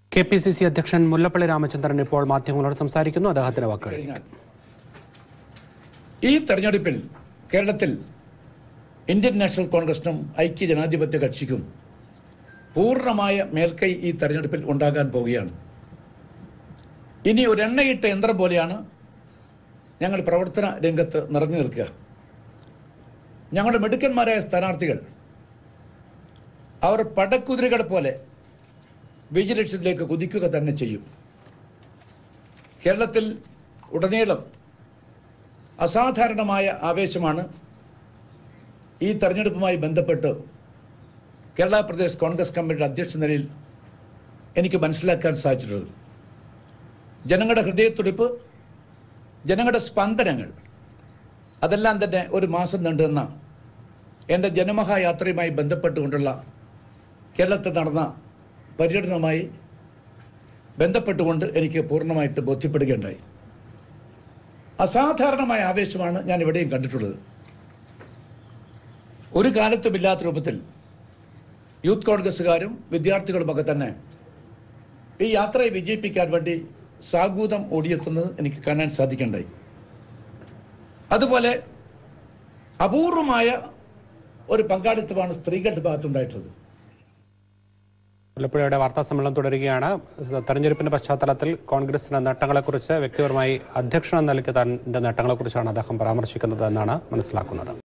K P C C അധ്യക്ഷൻ മുല്ലപ്പള്ളി രാമചന്ദ്രൻ ഇപ്പോൾ മാധ്യമങ്ങളോട് സംസാരിക്കുന്നു അദ്ദേഹത്തിന്റെ വാക്കുകളിലേക്ക് ഈ തെരഞ്ഞെടുപ്പിൽ കേരളത്തിൽ ഇന്ത്യൻ നാഷണൽ കോൺഗ്രസിനും ഐക്യ ജനാധിപത്യ കക്ഷിക്കും പൂർണ്ണമായ മേൽക്കൈ ഈ തെരഞ്ഞെടുപ്പിൽ ഉണ്ടാകാൻ പോവുകയാണ് ഇനി ഒരു എണ്ണയിട്ട യന്ത്രം പോലെയാണ് ഞങ്ങൾ പ്രവർത്തന രംഗത്ത് നിറഞ്ഞു നിൽക്കുക ഞങ്ങളുടെ മിടുക്കന്മാരായ സ്ഥാനാർത്ഥികൾ അവർ പടക്കുതിരകളെ പോലെ വിജയലക്ഷ്യത്തിലേക്ക് കുതിക്കുക തന്നെ ചെയ്യും കേരളത്തിൽ ഉടനീളം അസാധാരണമായ ആവേശമാണ് ഈ തെരഞ്ഞെടുപ്പുമായി ബന്ധപ്പെട്ട് കേരള പ്രദേശ് കോൺഗ്രസ് കമ്മിറ്റിയുടെ അധ്യക്ഷ നിലയിൽ എനിക്ക് മനസ്സിലാക്കാൻ സാധിച്ചിട്ടുള്ളത് ജനങ്ങളുടെ ഹൃദയത്തുടിപ്പ് ജനങ്ങളുടെ സ്പന്ദനങ്ങൾ അതെല്ലാം തന്നെ ഒരു മാസം നീണ്ടുനിന്ന എൻ്റെ ജനമഹായാത്രയുമായി ബന്ധപ്പെട്ടുകൊണ്ടുള്ള കേരളത്തിൽ നടന്ന പര്യടനവുമായി ബന്ധപ്പെട്ടുകൊണ്ട് എനിക്ക് പൂർണ്ണമായിട്ട് ബോധ്യപ്പെടുകയുണ്ടായി അസാധാരണമായ ആവേശമാണ് ഞാൻ ഇവിടെയും കണ്ടിട്ടുള്ളത് ഒരു കാലത്തും ഇല്ലാത്ത രൂപത്തിൽ യൂത്ത് കോൺഗ്രസ്സുകാരും വിദ്യാർത്ഥികളുമൊക്കെ തന്നെ ഈ യാത്രയെ വിജയിപ്പിക്കാൻ വേണ്ടി സാഗൂതം ഓടിയെത്തുന്നത് എനിക്ക് കാണാൻ സാധിക്കണ്ടായി അതുപോലെ അപൂർവമായ ഒരു പങ്കാളിത്തമാണ് സ്ത്രീകളുടെ ഭാഗത്തുണ്ടായിട്ടുള്ളത് മുല്ലപ്പള്ളിയുടെ വാർത്താ സമ്മേളനം തുടരുകയാണ് തെരഞ്ഞെടുപ്പിന്റെ പശ്ചാത്തലത്തിൽ കോൺഗ്രസിന്റെ നേട്ടങ്ങളെക്കുറിച്ച് വ്യക്തിപരമായി അധ്യക്ഷൻ എന്ന നിലയ്ക്ക് തന്റെ നേട്ടങ്ങളെക്കുറിച്ചാണ് അദ്ദേഹം പരാമർശിക്കുന്നത് എന്നാണ് മനസ്സിലാക്കുന്നത്